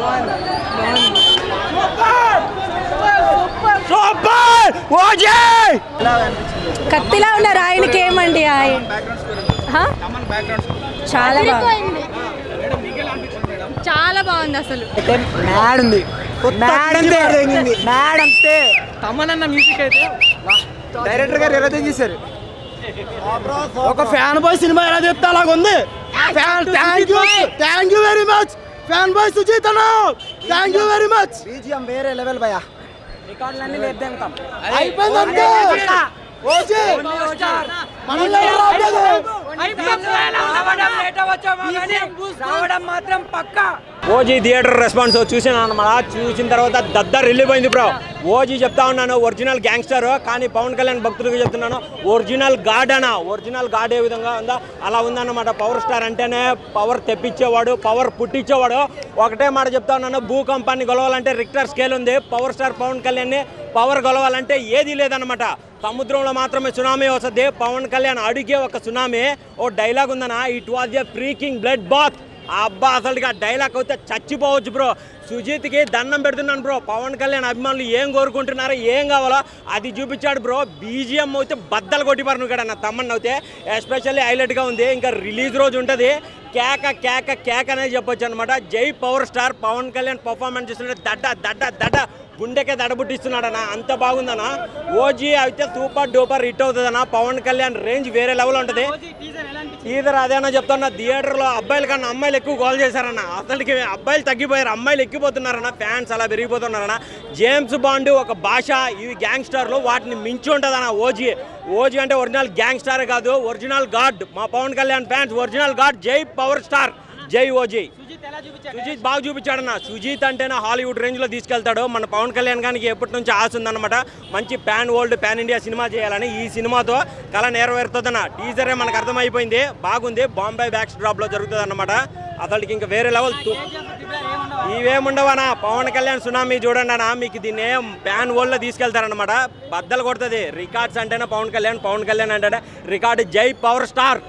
Super OG కత్తిలా ఉన్నారు ఆయనకి ఏమండి ఆయన హా? చాలా బాగుంది చాలా బాగుంది అసలు మ్యాడ్ ఉంది మ్యాడ్ అంతే మ్యాడ్ అంతే తమ్మనన్న మ్యూజిక్ అయితే డైరెక్టర్ గారు ఎలా చేశారు ఒక ఫ్యాన్ బాయ్ సినిమా ఎలా చెప్తే అలాగ ఉంది fan thank you thank you very much fan boy Sujeeth అన్న thank you very much BGM వేరే లెవెల్ భయ రికార్డులన్నీ లేపుతాం అయిపోయింది అంతే ఓజీ మనల్ని ఎవరు ఆపలేదు. ఓజీ థియేటర్ రెస్పాన్స్ చూసాను అనమాట చూసిన తర్వాత దద్ద రిలీవ్ అయింది బ్రో ఓజీ చెప్తా ఉన్నాను ఒరిజినల్ గ్యాంగ్స్టర్ కానీ పవన్ కళ్యాణ్ భక్తులకు చెప్తున్నాను ఒరిజినల్ గాడ్ అన్న ఒరిజినల్ గాడ్ ఏ విధంగా ఉందో అలా ఉందన్నమాట పవర్ స్టార్ అంటేనే పవర్ తెప్పించేవాడు పవర్ పుట్టించేవాడు ఒకటే మాట చెప్తా ఉన్నాను భూకంపాన్ని గొలవాలంటే రిక్టర్ స్కేల్ ఉంది పవర్ స్టార్ పవన్ కళ్యాణ్ని పవర్ గొలవాలంటే ఏదీ లేదన్నమాట సముద్రంలో మాత్రమే సునామీ వస్తుంది పవన్ కళ్యాణ్ అడిగే ఒక సునామీ ఓ డైలాగ్ ఉందన్న it was a freaking blood bath అబ్బా అసలుగా డైలాగ్ అయితే చచ్చిపోవచ్చు బ్రో సుజీత్కి దండం పెడుతున్నాను బ్రో పవన్ కళ్యాణ్ అభిమానులు ఏం కోరుకుంటున్నారో ఏం కావాలో అది చూపించాడు బ్రో బీజిఎం అయితే బద్దలు కొట్టిపారు నువ్వు నా తమ్మన్న అయితే ఎస్పెషల్లీ హైలైట్గా ఉంది ఇంకా రిలీజ్ రోజు ఉంటుంది కేక కేక కేక అనేది చెప్పొచ్చు అనమాట జై power star Pawan Kalyan performance చూస్తుంటే దడ్డ దడ్డ దడ్డ గుండెకే దడబుట్టిస్తున్నాడనా అంత బాగుందనా ఓజీ అయితే సూపర్ డూపర్ హిట్ అవుతుందన్నా పవన్ కళ్యాణ్ రేంజ్ వేరే లెవెల్ ఉంటుంది ఈధర్ అదేనా చెప్తున్నా థియేటర్లో అబ్బాయిల కన్నా అమ్మాయిలు ఎక్కువ గోల్ చేశారన్న అసలుకి అబ్బాయిలు తగ్గిపోయారు అమ్మాయిలు ఎక్కిపోతున్నారన్న ఫ్యాన్స్ అలా పెరిగిపోతున్నారన్న జేమ్స్ బాండ్ ఒక భాష ఇవి గ్యాంగ్స్టర్లు వాటిని మించి ఉంటుందన్న ఓజీ ఓజీ అంటే ఒరిజినల్ గ్యాంగ్స్టార్ కాదు ఒరిజినల్ గాడ్ మా Pawan Kalyan fans original god జై పవర్ స్టార్ జై ఓజీ సుజీత్ బాగా చూపించాడన్న సుజీత్ అంటేనే హాలీవుడ్ రేంజ్లో తీసుకెళ్తాడు మన పవన్ కళ్యాణ్ గారికి ఎప్పటి నుంచి ఆశ ఉందన్నమాట మంచి pan world pan India cinema చేయాలని ఈ సినిమాతో కళ నెరవేరుతుందన్న టీజరే మనకు అర్థమైపోయింది బాగుంది బాంబే బ్యాక్స్ డ్రాప్లో జరుగుతుంది అన్నమాట అసలుకి ఇంకా వేరే లెవెల్ ఇవేముండవనా పవన్ కళ్యాణ్ సునామీ చూడండి అన్న మీకు దీన్ని ఏం ప్యాన్ వరల్డ్లో తీసుకెళ్తారనమాట బద్దలు కొడుతుంది రికార్డ్స్ అంటేనే పవన్ కళ్యాణ్ పవన్ కళ్యాణ్ అంటేనే రికార్డు జై పవర్ స్టార్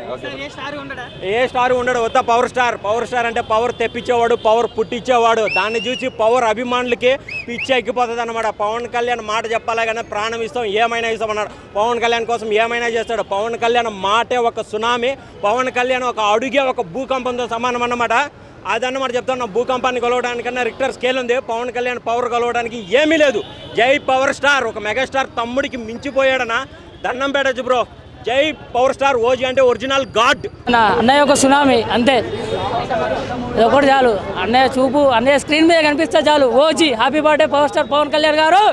ఏ స్టార్ ఉండడు వద్ద పవర్ స్టార్ పవర్ స్టార్ అంటే పవర్ తెప్పించేవాడు పవర్ పుట్టించేవాడు దాన్ని చూసి పవర్ అభిమానులకి పిచ్చి ఎక్కిపోతుంది అనమాట పవన్ కళ్యాణ్ మాట చెప్పాలి కానీ ప్రాణం ఇస్తాం ఏమైనా ఇస్తాం అన్నాడు పవన్ కళ్యాణ్ కోసం ఏమైనా చేస్తాడు పవన్ కళ్యాణ్ మాటే ఒక సునామీ పవన్ కళ్యాణ్ ఒక అడుగే ఒక భూకంపంతో సమానం అన్నమాట అదన్నమాట చెప్తున్నా భూకంపాన్ని కొలవడానికన్నా రిక్టర్ స్కేల్ ఉంది పవన్ కళ్యాణ్ పవర్ కొలవడానికి ఏమీ లేదు జై పవర్ స్టార్ ఒక మెగాస్టార్ తమ్ముడికి మించిపోయాడనా దండం పెట్టచ్చు బ్రో జై పవర్ స్టార్ ఓజీ అంటే ఒరిజినల్ గాడ్ నా అన్నయ్య ఒక సునామీ అంతే ఇది ఒకటి చాలు అన్నయ్య చూపు అన్నయ్య స్క్రీన్ మీద కనిపిస్తే చాలు OG happy birthday power star Pawan Kalyan గారు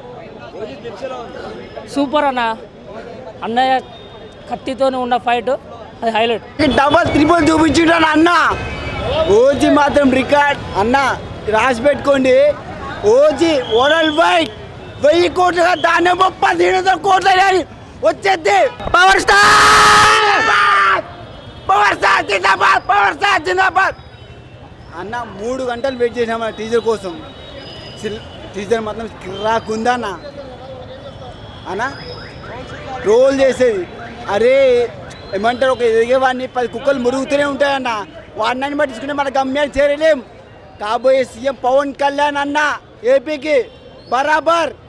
సూపర్ అన్న అన్నయ్య కత్తితోనే ఉన్న ఫైట్ అది హైలైట్ డబల్ త్రిబుల్ చూపించుంటాను అన్న ఓజీ మాత్రం రికార్డ్ అన్న రాసి పెట్టుకోండి ఓజీ వరల్డ్ వైడ్ వెయ్యి కోట్లుగా దాన్ని పదిహేను వందల కోట్ల వచ్చేది పవర్ స్టార్ పవర్ స్టార్ జిందాబాద్ పవర్ స్టార్ జిందాబాద్ అన్న మూడు గంటలు వెయిట్ చేసాం మన టీచర్ కోసం సిల్- టీచర్ మాత్రం కిరాక్ ఉందా అన్న అన్న రోల్ చేసేది అరే ఏమంటారు ఒక ఎదిగేవాడిని పది కుక్కలు మురుగుతూనే ఉంటాయన్న వాడిని పట్టించుకుంటే మన గమ్యాన్ని చేరలేం కాబోయే సీఎం పవన్ కళ్యాణ్ అన్న ఏపీకి బరాబర్